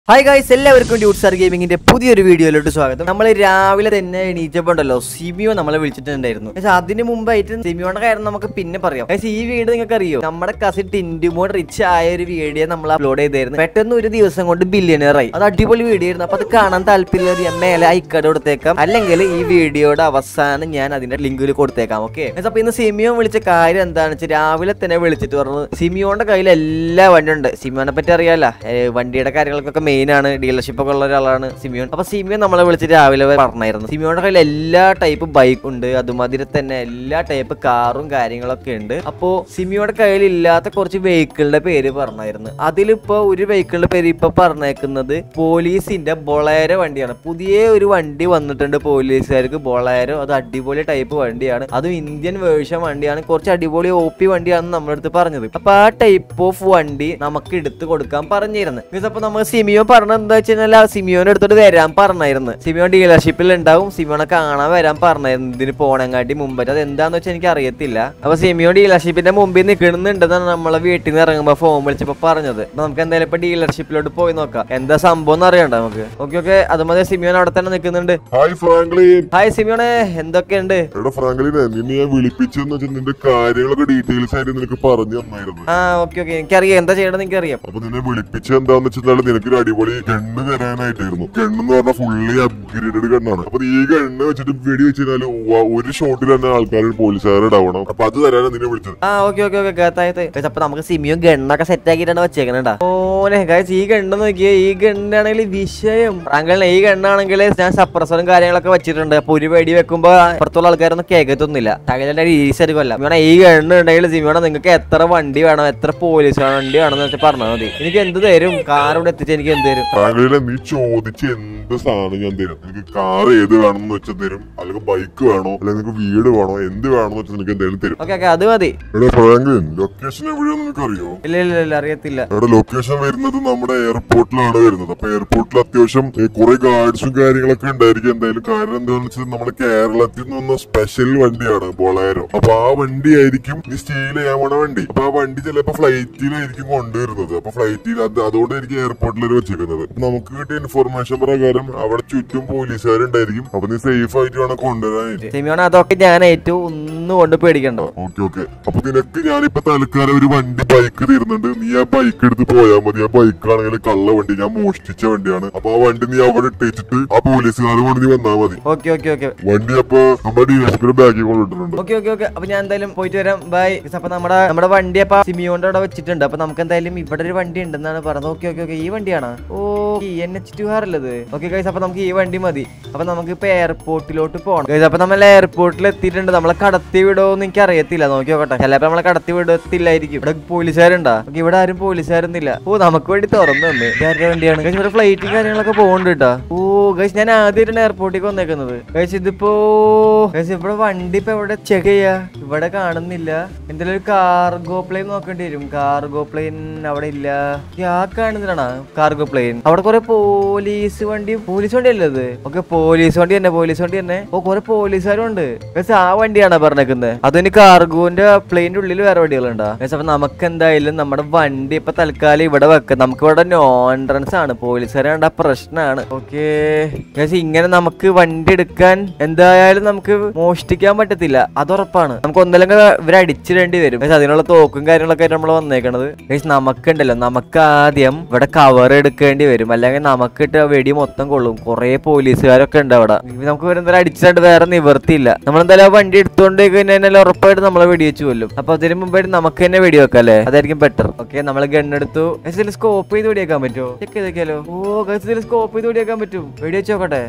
Hi guys എല്ലാവർക്കും ഡ്യൂട്ട്സാർ ഗെയിമിങ്ങിന്റെ പുതിയൊരു വീഡിയോയിലോട്ട് സ്വാഗതം നമ്മൾ രാവിലെ തന്നെ എണീറ്റപ്പോണ്ടല്ലോ സിമിയോ നമ്മളെ വിളിച്ചിട്ടുണ്ടായിരുന്നു പക്ഷെ അതിന് മുമ്പായിട്ട് സിമിയോയുടെ കാര്യം നമുക്ക് പിന്നെ പറയാം പക്ഷേ ഈ വീഡിയോ നിങ്ങൾക്ക് അറിയോ നമ്മുടെ കസിൻ ടിൻഡുമോൻ റിച്ച് ആയ ഒരു വീഡിയോ നമ്മൾ അപ്ലോഡ് ചെയ്തായിരുന്നു പെട്ടെന്ന് ഒരു ദിവസം കൊണ്ട് ബില്യണിയർ ആയി അത് അടിപൊളി വീഡിയോ ആയിരുന്നു അപ്പൊ അത് കാണാൻ താല്പര്യം മേലെ ഐക്കാർഡ് കൊടുത്തേക്കാം അല്ലെങ്കിൽ ഈ വീഡിയോയുടെ അവസാനം ഞാൻ അതിന്റെ ലിങ്കിൽ കൊടുത്തേക്കാം ഓക്കെ അപ്പൊ ഇന്ന് സിമിയോൻ വിളിച്ച കാര്യം എന്താണെന്ന് വെച്ചാൽ രാവിലെ തന്നെ വിളിച്ചിട്ട് പറഞ്ഞു സിമിയോന്റെ കയ്യിൽ എല്ലാ വണ്ടിയും ഉണ്ട് സിമിയോനെ പറ്റി അറിയാലോ വണ്ടിയുടെ കാര്യങ്ങൾക്കൊക്കെ മെയിൻ ആണ് ഡീലർഷിപ്പ് ഒക്കെ ഉള്ള ഒരാളാണ് സിമിയോൺ അപ്പൊ സിമിയോൻ നമ്മളെ വിളിച്ചിട്ട് രാവിലെ പറഞ്ഞായിരുന്നു സിമിയോന്റെ കയ്യിൽ എല്ലാ ടൈപ്പ് ബൈക്ക് ഉണ്ട് അതുമാതിരി തന്നെ എല്ലാ ടൈപ്പ് കാറും കാര്യങ്ങളൊക്കെ ഉണ്ട് അപ്പോ സിമിയോയുടെ കയ്യിൽ ഇല്ലാത്ത കുറച്ച് വെഹിക്കിളിന്റെ പേര് പറഞ്ഞായിരുന്നു അതിലിപ്പോ ഒരു വെഹിക്കിളിന്റെ പേര് ഇപ്പൊ പറഞ്ഞേക്കുന്നത് പോലീസിന്റെ ബൊളേരോ വണ്ടിയാണ് പുതിയ ഒരു വണ്ടി വന്നിട്ടുണ്ട് പോലീസുകാർക്ക് ബൊളേരോ അത് അടിപൊളി ടൈപ്പ് വണ്ടിയാണ് അതും ഇന്ത്യൻ വേർഷൻ വണ്ടിയാണ് കുറച്ച് അടിപൊളി ഒ പി വണ്ടിയാണെന്ന് നമ്മുടെ അടുത്ത് പറഞ്ഞത് അപ്പൊ ആ ടൈപ്പ് ഓഫ് വണ്ടി നമുക്ക് എടുത്തു കൊടുക്കാൻ പറഞ്ഞിരുന്നു Guys, അപ്പൊ നമ്മൾ സിമിയോ പറഞ്ഞത് എന്താ വെച്ച് കഴിഞ്ഞാൽ ആ സിമിയോനെ എടുത്തോട്ട് വരാൻ പറഞ്ഞായിരുന്നു സിമിയോ ഡീലർഷിപ്പിൽ ഉണ്ടാവും സിമിയോനെ കാണാൻ വരാൻ പറഞ്ഞായിരുന്നു ഇതിന് പോണങ്ങാട്ടി മുമ്പായിട്ട് അത് എന്താന്ന് വെച്ചാൽ എനിക്ക് അറിയത്തില്ല അപ്പൊ സിമിയോ ഡീലർഷിപ്പിന്റെ മുമ്പിൽ നിൽക്കണമെന്നുണ്ടെന്നാണ് നമ്മളെ വീട്ടിൽ നിന്ന് ഇറങ്ങുമ്പോ ഫോൺ വിളിച്ചപ്പോ പറഞ്ഞത് അപ്പൊ നമുക്ക് എന്തായാലും ഇപ്പൊ ഡീലർഷിപ്പിലോട്ട് പോയി നോക്കാം എന്താ സംഭവം എന്ന് അറിയണ്ട നമുക്ക് ഓക്കെ ഓക്കെ അതുമതി സിമിയോൻ അവിടെ തന്നെ നിൽക്കുന്നുണ്ട് ഹായ് ഫ്രാങ്ക്ലിൻ ഹായ് സിമിയോനെ എന്തൊക്കെയുണ്ട് എടാ ഫ്രാങ്ക്ലിനെ നിന്നെ ഞാൻ വിളിപ്പിച്ചെന്ന് വെച്ചാൽ നിന്റെ കാര്യങ്ങളൊക്കെ ഡീറ്റെയിൽസ് ആയിട്ട് നിനക്ക് പറഞ്ഞു തന്നായിരുന്നു ആ ഓക്കെ ഓക്കെ എനിക്കറിയാം എന്താ ചെയ്യണമെന്ന് എനിക്കറിയാം അപ്പൊ നിന്നെ വിളിപ്പിച്ച എന്താന്ന് വെച്ചാൽ നിനക്കൊരു അടിപൊളി ഗണ്ണ് തരാനായിട്ടായിരുന്നു ഗണ്ണെന്ന് പറഞ്ഞാൽ ഫുള്ളി അപ്ഗ്രേഡഡ് ഗണ്ണാണ് അപ്പൊ ഈ ഗണ്ണ് വെച്ചിട്ട് വെടി വെച്ചാൽ ഒരു ഷോട്ടിൽ തന്നെ ആൾക്കാർ പോലീസുകാരെ ഇടാവണം അപ്പൊ അത് തരാനാണ് നിന്നെ വിളിച്ചത് ആ ഓക്കെ ഓക്കെ ഓക്കെ കേത്തായത് അപ്പൊ നമുക്ക് സിമിയും ഗണ്ണൊക്കെ സെറ്റ് ആക്കിയിട്ടാണ് വെച്ചേക്കണേടാ ഓനെ ഗൈസ് ഈ ഗണ്ണ് നോക്കിയേ ഈ ഗണ്ണാണെങ്കിൽ വിഷയം താങ്കളുടെ ഈ ഗണ്ണാണെങ്കിൽ ഞാൻ സപ്രസറും കാര്യങ്ങളൊക്കെ വെച്ചിട്ടുണ്ട് അപ്പൊ ഒരു വെടി വെക്കുമ്പോ അപ്പുറത്തുള്ള ആൾക്കാരൊന്നും കേൾക്കത്തൊന്നുമില്ല താങ്കളുടെ ഈസരി കൊല്ല സിമിയോണ ഈ ഗണ്ണ് ഉണ്ടെങ്കിൽ സിമിയോണ നിങ്ങൾക്ക് എത്ര വണ്ടി വേണം എത്ര പോലീസ് വണ്ടി വേണമെന്ന് വെച്ചാൽ പറഞ്ഞാൽ മതി എനിക്ക് എന്ത് തരും കാർ ഇവിടെ എത്തിച്ച് എനിക്ക് എന്ത് തരും ഫ്രാങ്ക്ലിനെ നീ ചോദിച്ച എന്ത് സാധനം ഞാൻ തരും നിനക്ക് കാർ ഏത് വേണമെന്ന് വെച്ചാൽ തരും അല്ലെങ്കിൽ ബൈക്ക് വേണോ അല്ലെങ്കിൽ നിനക്ക് വീട് വേണോ എന്ത് വേണമെന്ന് വെച്ചാൽ നിനക്ക് എന്തെങ്കിലും തരും ഓക്കെ ഓക്കെ അത് മതി എടാ ഫ്രാങ്ക്ലിൻ ലൊക്കേഷൻ എവിടെയാന്ന് നിനക്കറിയോ ഇല്ല ഇല്ല ഇല്ല അറിയത്തില്ല അവിടെ ലൊക്കേഷൻ വരുന്നത് നമ്മുടെ എയർപോർട്ടിലാണ് വരുന്നത് അപ്പൊ എയർപോർട്ടിൽ അത്യാവശ്യം ഏ, കുറെ ഗാർഡ്സും കാര്യങ്ങളൊക്കെ ഉണ്ടായിരിക്കും എന്തായാലും കാരണം എന്താണെന്ന് വെച്ചാൽ നമ്മുടെ കേരളത്തിൽ നിന്ന് വന്ന സ്പെഷ്യൽ വണ്ടിയാണ് ബൊളേരോ അപ്പൊ ആ വണ്ടി ആയിരിക്കും ഈ സ്റ്റീൽ ചെയ്യാൻ പോണ വണ്ടി അപ്പൊ ആ വണ്ടി ചിലപ്പോ ഫ്ലൈറ്റിലായിരിക്കും കൊണ്ടുവരുന്നത് അപ്പൊ ഫ്ലൈറ്റിൽ അത് അതുകൊണ്ടായിരിക്കും എയർപോർട്ടിൽ വെച്ചിരിക്കുന്നത് അപ്പൊ നമുക്ക് കിട്ടിയ ഇൻഫർമേഷൻ പ്രകാരം അവിടെ ചുറ്റും പോലീസുകാരുണ്ടായിരിക്കും അപ്പൊ നീ സേഫ് ആയിട്ട് വേണം കൊണ്ടുവരാനായിട്ട് സിമിയോണ അതൊക്കെ ഞാൻ ഏറ്റവും ഒന്നും കൊണ്ട് പേടിക്കണ്ടോ ഓക്കെ ഓക്കെ അപ്പൊ നിനക്ക് ഞാനിപ്പോ തൽക്കാലം ഒരു വണ്ടി ബൈക്ക് തരുന്നുണ്ട് നീ ആ ബൈക്ക് എടുത്ത് പോയാൽ മതി ആ ബൈക്ക് ആണെങ്കിൽ കള്ള വണ്ടി ഞാൻ മോഷ്ടിച്ച വണ്ടിയാണ് അപ്പൊ ആ വണ്ടി നീ അവിടെ ഇട്ടിട്ട് ആ പോലീസുകാർ കൊണ്ട് നീ വന്നാൽ മതി ഓക്കെ ഓക്കെ ഓക്കെ വണ്ടി അപ്പൊ നമ്മുടെ ഡീലർഷിപ്പിന് ബാഗിൽ കൊണ്ടിട്ടുണ്ട് ഓക്കെ ഓക്കെ ഓക്കെ അപ്പൊ ഞാൻ എന്തായാലും പോയിട്ട് വരാം ബൈ അപ്പൊ നമ്മുടെ നമ്മുടെ വണ്ടി അപ്പൊ സിമിയോന്റെ അവിടെ വെച്ചിട്ടുണ്ട് അപ്പൊ നമുക്ക് എന്തായാലും ഇവിടെ ഒരു വണ്ടി ഉണ്ടെന്നാണ് പറഞ്ഞത് ഓക്കെ ഓക്കെ ഓക്കെ ഈ വണ്ടിയാണ് O N H two R അല്ലത് ഓക്കെ ഗൈസ് അപ്പൊ നമുക്ക് ഈ വണ്ടി മതി അപ്പൊ നമുക്ക് ഇപ്പൊ എയർപോർട്ടിലോട്ട് പോകണം ഗൈസ് അപ്പൊ നമ്മൾ എയർപോർട്ടിൽ എത്തിയിട്ടുണ്ട് നമ്മളെ കടത്തി വിടുമോന്ന് എനിക്ക് അറിയത്തില്ല നോക്കി നോക്കട്ടെ ചിലപ്പോ നമ്മളെ കടത്തി വിടത്തില്ലായിരിക്കും ഇവിടെ പോലീസുകാരുണ്ടാ ഓക്കെ ഇവിടെ ആരും പോലീസുകാരൊന്നുമില്ല ഓ നമുക്ക് വേണ്ടി തുറന്നു തന്നെ ഇതാരുടെ വണ്ടിയാണ് ഗൈസ് ഇവിടെ ഫ്ലൈറ്റും കാര്യങ്ങളൊക്കെ പോകുന്നുണ്ട് കേട്ടോ ഓ ഗൈസ് ഞാൻ ആദ്യമായിട്ടാണ് എയർപോർട്ടിലേക്ക് വന്നേക്കുന്നത് ഗൈസ് ഇതിപ്പോ ഗൈസ് ഇവിടെ വണ്ടി ഇപ്പൊ എവിടെ ചെക്ക് ചെയ്യാ ഇവിടെ കാണുന്നില്ല എന്തെങ്കിലും ഒരു കാർഗോ പ്ലെയിൻ നോക്കേണ്ടി വരും കാർഗോ പ്ലെയിൻ അവിടെ ഇല്ല ആ കാണുന്നതാണ് കാർഗോ പ്ലെയിൻ അവിടെ കുറെ പോലീസ് വണ്ടി പോലീസ് വണ്ടി അല്ലേ ഇത് ഓക്കെ പോലീസ് വണ്ടി തന്നെ പോലീസ് വണ്ടി തന്നെ ഓ കുറെ പോലീസുകാരും ഉണ്ട് ഗൈസ് ആ വണ്ടിയാണ് പറഞ്ഞേക്കുന്നത് അതിന് കാർഗോന്റെ പ്ലെയിന്റെ ഉള്ളിൽ വേറെ വണ്ടികളുണ്ടാ ഗൈസ് അപ്പൊ നമുക്ക് എന്തായാലും നമ്മുടെ വണ്ടി ഇപ്പൊ തൽക്കാലം ഇവിടെ വെക്കാം നമുക്ക് ഇവിടെ നോ എൻട്രൻസ് ആണ് പോലീസുകാരെ കണ്ട പ്രശ്നമാണ് ഓക്കെ ഗൈസ് ഇങ്ങനെ നമുക്ക് വണ്ടി എടുക്കാൻ എന്തായാലും നമുക്ക് മോഷ്ടിക്കാൻ പറ്റത്തില്ല അത് ഉറപ്പാണ് നമുക്ക് ഒന്നല്ലെങ്കിൽ ഇവരെ അടിച്ചിടേണ്ടി വരും ഗൈസ് അതിനുള്ള തോക്കും കാര്യങ്ങളൊക്കെ നമ്മൾ വന്നേക്കണത് ഗൈസ് നമുക്കുണ്ടല്ലോ നമുക്ക് ആദ്യം ഇവിടെ കവർ എടുക്കേണ്ടി വരും അല്ലെങ്കിൽ നമുക്കിട്ട് വെടി മൊത്തം കൊള്ളും കുറെ പോലീസുകാരൊക്കെ ഉണ്ട് അവിടെ ഇനി നമുക്ക് ഇവരെന്തായാലും അടിച്ചിട്ട് വേറെ നിവർത്തിയില്ല നമ്മളെന്തായാലും ആ വണ്ടി എടുത്തോണ്ട് കഴിഞ്ഞാൽ ഉറപ്പായിട്ട് നമ്മളെ വെടിവെച്ച് കൊല്ലും അപ്പൊ അതിന് മുമ്പായിട്ട് നമുക്ക് തന്നെ വെടി വെക്കാം അല്ലേ അതായിരിക്കും ബെറ്റർ ഓക്കെ നമ്മൾ ഗണ്ണെടുത്തു ഇതിൽ സ്കോപ്പ് ചെയ്ത് വെടിയേക്കാൻ പറ്റുമോ ചെക്ക് ചെയ്ത് നോക്കിയാലോ ഓ ഗൈസ് ഇതിൽ സ്കോപ്പ് ചെയ്ത് വെടിയേക്കാൻ പറ്റും വെടിവെച്ച് നോക്കട്ടെ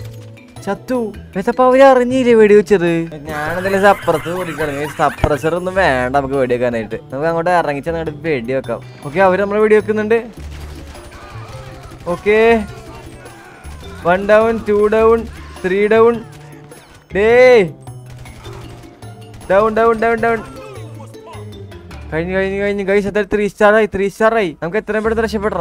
ചത്തു അപ്പൊ അവര് അറിഞ്ഞില്ലേ വെടിവെച്ചത് ഞാനെന്തായാലും സപ്രസ് ഓടിക്കണം സപ്രസർ ഒന്നും വേണ്ട നമുക്ക് വെടിവെക്കാനായിട്ട് നമുക്ക് അങ്ങോട്ട് ഇറങ്ങിച്ച് അങ്ങോട്ട് വെടി വെക്കാം ഓക്കെ അവര് നമ്മളെ വെടി വെക്കുന്നുണ്ട് okay one down two down three down day down down down down കഴിഞ്ഞു കഴിഞ്ഞു കഴിഞ്ഞു ഗൈസ് എത്ര ത്രീ സ്റ്റാർ ആയി ത്രീ സ്റ്റാർ ആയി നമുക്ക് എത്രയും പെട്ടെന്ന് രക്ഷപ്പെടണം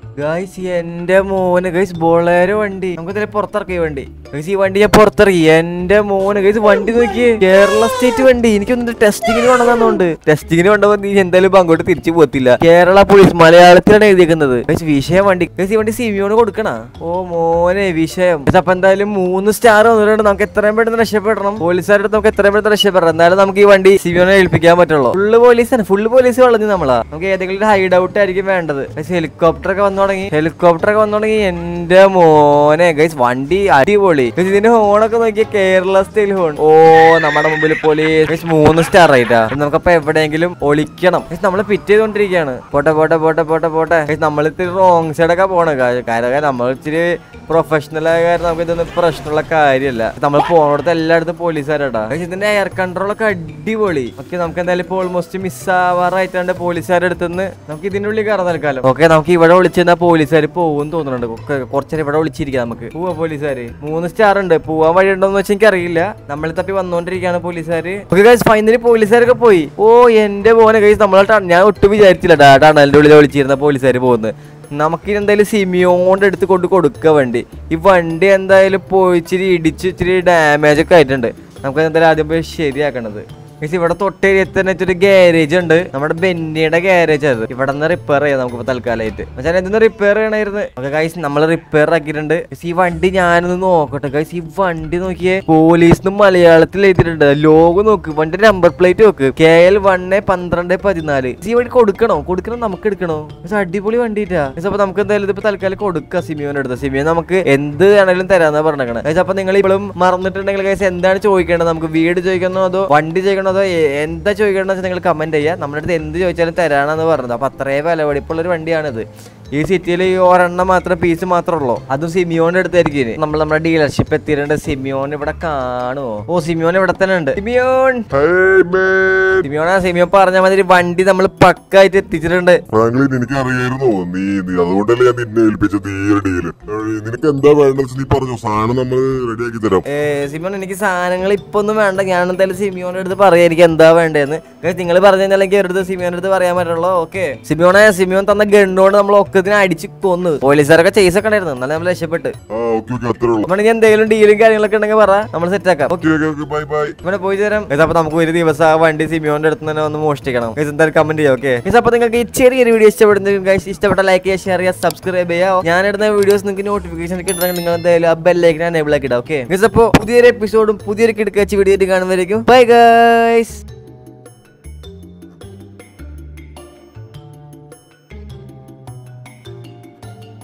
ഗൈസ് എന്റെ മോന് ഗൈസ് ബോളേരോ വണ്ടി നമുക്ക് ഇതിലെ പുറത്തിറക്കി ഈ വണ്ടി ഗൈസ് ഈ വണ്ടി ഞാൻ പുറത്തിറക്കി എന്റെ മോന് ഗൈസ് വണ്ടി നോക്കിയേ കേരള സ്റ്റേറ്റ് വണ്ടി എനിക്കൊന്നും ടെസ്റ്റിങ്ങിന് കൊണ്ടുവന്നുണ്ട് ടെസ്റ്റിങ്ങിന് കൊണ്ടുവന്ന് നീ എന്തായാലും ഇപ്പൊ അങ്ങോട്ട് തിരിച്ചു പോകത്തില്ല കേരള പോലീസ് മലയാളത്തിലാണ് എഴുതിയേക്കുന്നത് ഗൈസ് വിഷയം വണ്ടി ഗൈസ് ഈ വണ്ടി സിമിയോന് കൊടുക്കണ ഓ മോനെ വിഷയം ഗൈസ് അപ്പൊ എന്തായാലും മൂന്ന് സ്റ്റാർ വന്നിട്ടുണ്ട് നമുക്ക് എത്രയും പെട്ടെന്ന് രക്ഷപ്പെടണം പോലീസുകാരുടെ അടുത്ത് നമുക്ക് എത്രയും പെട്ടെന്ന് രക്ഷപ്പെടണം എന്നാലും നമുക്ക് ഈ വണ്ടി സിമിയോനെ ഏൽപ്പിക്കാൻ പറ്റുള്ളൂ ഫുള്ള് പോലീസാണ് ഫുള്ള് പോലീസ് വളഞ്ഞു നമ്മളാ നമുക്ക് ഏതെങ്കിലും ഒരു ഹൈഡ് ഔട്ട് ആയിരിക്കും വേണ്ടത് ഗൈസ് ഹെലികോപ്റ്റർ ഒക്കെ വന്നു തുടങ്ങി ഹെലികോപ്റ്റർ ഒക്കെ വന്നു തുടങ്ങി എന്റെ മോനെ ഗൈസ് വണ്ടി അടിപൊളി ഗൈസ് ഇതിന്റെ ഹോണൊക്കെ നോക്കിയ കേരള സ്റ്റൈൽ ഹോൺ ഓ നമ്മുടെ മുമ്പിൽ പോലീസ് ഗൈസ് മൂന്ന് സ്റ്റാർ ആയിട്ടാ നമുക്കപ്പോ എവിടെയെങ്കിലും ഒളിക്കണം ഗൈസ് നമ്മള് പിറ്റ് ചെയ്തോണ്ടിരിക്കുകയാണ് പോട്ടെ പോട്ടെ പോട്ടെ പോട്ടെ പോട്ടെ ഗൈസ് നമ്മൾ ഇത്തിരി റോങ് സൈഡൊക്കെ പോണ കാരണം നമ്മൾ ഇച്ചിരി പ്രൊഫഷണൽ ആയ കാരണം നമുക്ക് ഇതൊന്നും പ്രശ്നമുള്ള കാര്യമല്ല നമ്മൾ പോണോടത്ത് എല്ലായിടത്തും പോലീസുകാരാടാ ഗൈസ് ഇതിന്റെ എയർ കൺട്രോൾ ഒക്കെ അടിപൊളി ഓക്കെ നമുക്ക് എന്തായാലും ഇപ്പോൾ ഓൾമോസ്റ്റ് മിസ് ആവാറായിട്ടാണ് പോലീസുകാരുടെ അടുത്ത് നിന്ന് നമുക്ക് ഇതിന്റെ ഉള്ളിൽ കയറാൻ തൽക്കാലം ഓക്കെ നമുക്ക് ഇവിടെ വിളിച്ചിരുന്ന പോലീസുകാർ പോകും തോന്നുന്നുണ്ട് കൊ- കുറച്ചേരം ഇവിടെ വിളിച്ചിരിക്കാം നമുക്ക് പോവാ പോലീസുകാർ മൂന്ന് സ്റ്റാർ ഉണ്ട് പോവാൻ വഴി ഉണ്ടോന്ന് വെച്ചാൽ എനിക്ക് അറിയില്ല നമ്മൾ തപ്പി വന്നോണ്ടിരിക്കുകയാണ് പോലീസുകാർ ഓക്കെ ഗൈസ് ഫൈനലി പോലീസുകാരൊക്കെ പോയി ഓ എന്റെ മോനെ ഗൈസ് നമ്മളെ ട- ഞാൻ ഒട്ടും വിചാരിച്ചില്ല ഡാ ടണലിന്റെ ഉള്ളിൽ വിളിച്ചിരുന്ന പോലീസുകാർ പോകുന്നത് നമുക്ക് എന്തായാലും സിമിയോണ്ട് എടുത്ത് കൊണ്ട് കൊടുക്കുക വണ്ടി ഈ വണ്ടി എന്തായാലും പോയി ഇച്ചിരി ഇടിച്ച് ഇച്ചിരി ഡാമേജ് ഒക്കെ ആയിട്ടുണ്ട് നമുക്ക് എന്തായാലും ആദ്യം പോയി ശരിയാക്കണത് ഗൈസ് ഇവിടെ തൊട്ടേരിയത്ത് തന്നെ ഒരു ഗാരേജ് ഉണ്ട് നമ്മുടെ ബെന്നിയുടെ ഗാരേജ് അത് ഇവിടെ നിന്ന് റിപ്പയർ ചെയ്യാം നമുക്ക് തൽക്കാലമായിട്ട് പക്ഷേ എന്തെന്ന് റിപ്പയർ ചെയ്യണമായിരുന്നു ഓക്കെ ഗൈസ് നമ്മൾ റിപ്പയർ ആക്കിയിട്ടുണ്ട് ഗൈസ് ഈ വണ്ടി ഞാനൊന്ന് നോക്കട്ടെ ഗൈസ് ഈ വണ്ടി നോക്കിയേ പോലീസിനും മലയാളത്തിൽ എഴുതിയിട്ടുണ്ട് ലോഗോ നോക്ക് വണ്ടി നമ്പർ പ്ലേറ്റ് നോക്ക് കെ എൽ വണ്ണ് പന്ത്രണ്ട് പതിനാല് ഈ വണ്ടി കൊടുക്കണോ കൊടുക്കണം നമുക്ക് എടുക്കണോ ഗൈസ് അടിപൊളി വണ്ടിട്ടാ ഗൈസ് അപ്പൊ നമുക്ക് എന്തായാലും ഇതിപ്പോ തൽക്കാലം കൊടുക്കാം സിമിയോന്റെ അടുത്ത് സിമിയോ നമുക്ക് എന്ത് വേണമെങ്കിലും തരാന്നാ പറഞ്ഞേക്കണേ ഗൈസ് അപ്പൊ നിങ്ങൾ ഇപ്പോഴും മറന്നിട്ടുണ്ടെങ്കിൽ ഗൈസ് എന്താണ് ചോദിക്കേണ്ടത് നമുക്ക് വീട് ചോദിക്കണോ അതോ വണ്ടി ചോദിക്കണോ അതോ എ- എന്താ ചോദിക്കണമെന്ന് വെച്ചാൽ നിങ്ങൾ കമന്റ് ചെയ്യുക നമ്മുടെ അടുത്ത് എന്ത് ചോദിച്ചാലും തരാണെന്ന് പറഞ്ഞത് അപ്പൊ അത്രേ വിലപിടിപ്പുള്ള ഒരു വണ്ടിയാണിത് ഈ സിറ്റിയിൽ ഈ ഒരെണ്ണം മാത്രം പീസ് മാത്രമേ ഉള്ളൂ അതും സിമിയോന്റെ അടുത്തായിരിക്കും ഇനി. നമ്മൾ നമ്മുടെ ഡീലർഷിപ്പ് എത്തിയിട്ടുണ്ട് സിമിയോൻ ഇവിടെ കാണുമോ ഓ സിമിയോൻ ഇവിടെ തന്നെ ഉണ്ട് സിമിയോൻ Hey man! സിമിയോണ സിമിയോൻ പറഞ്ഞ മാതിരി വണ്ടി നമ്മൾ പക്കായിട്ട് എത്തിച്ചിട്ടുണ്ട് ഫ്രാങ്ക്ലിൻ എനിക്ക് അറിയായിരുന്നോ നീ നീ അതുകൊണ്ടല്ലേ ഞാൻ നിന്നെ ഏൽപ്പിച്ചത് ഈ ഒരു ഡീല് നിനക്ക് എന്താ വേണ്ടത് നീ പറഞ്ഞു സാധനം നമ്മൾ റെഡിയാക്കി തരാം ഏ, സിമിയോൻ എനിക്ക് സാധനങ്ങൾ ഇപ്പൊ ഒന്നും വേണ്ട ഞാൻ എന്തായാലും സിമിയോന്റെ അടുത്ത് പറയാം എനിക്ക് എന്താ വേണ്ടതെന്ന് നിങ്ങൾ പറഞ്ഞു കഴിഞ്ഞാൽ എനിക്ക് അവരുടെ സിമിയോന്റെ അടുത്ത് പറയാൻ പറ്റുള്ളൂ ഓക്കെ സിമിയോണെ സിമിയോൻ തന്ന ഗണ്ണോട് നമ്മൾ ഒക്കത്തിന് അടിച്ച് കൊന്നു പോലീസുകാരൊക്കെ ചേസ് ഒക്കെ ഉണ്ടായിരുന്നു എന്നാലും നമ്മൾ രക്ഷപ്പെട്ട് ആ ഓക്കെ ഓക്കെ അത്രേ ഉള്ളൂ അപ്പൊ ഇനി എന്തെങ്കിലും ഡീലും കാര്യങ്ങളൊക്കെ ഉണ്ടെങ്കിൽ പറ നമ്മൾ സെറ്റ് ആക്കാം okay okay okay bye bye ഇവിടെ പോയി തരാം ഗൈസ് അപ്പൊ നമുക്ക് ഒരു ദിവസം ആ വണ്ടി സിമിയോന്റെ അടുത്ത് തന്നെ ഒന്ന് മോഷ്ടിക്കണം ഗൈസ് എന്തായാലും കമന്റ് ചെയ്യാം ഓക്കെ ഗൈസ് അപ്പൊ നിങ്ങൾക്ക് ഈ ചെറിയൊരു വീഡിയോ ഇഷ്ടപ്പെടുന്നെങ്കിൽ ഗൈസ് ഇഷ്ടപ്പെട്ട ലൈക്ക് ചെയ്യുക ഷെയർ ചെയ്യുക സബ്സ്ക്രൈബ് ചെയ്യുക ഞാൻ ഇടുന്ന വീഡിയോസ് നിങ്ങൾക്ക് നോട്ടിഫിക്കേഷൻ കിട്ടണമെങ്കിൽ നിങ്ങൾ എന്തായാലും ആ ബെല്ലൈക്കൻ എനേബിൾ ആക്കി ഇടാം ഓക്കെ ഗൈസ് അപ്പോൾ പുതിയൊരു എപ്പിസോഡും പുതിയൊരു കിടക്കാച്ച് വീഡിയോ ആയിട്ട് കാണുന്നതായിരിക്കും ബൈ ഗൈസ്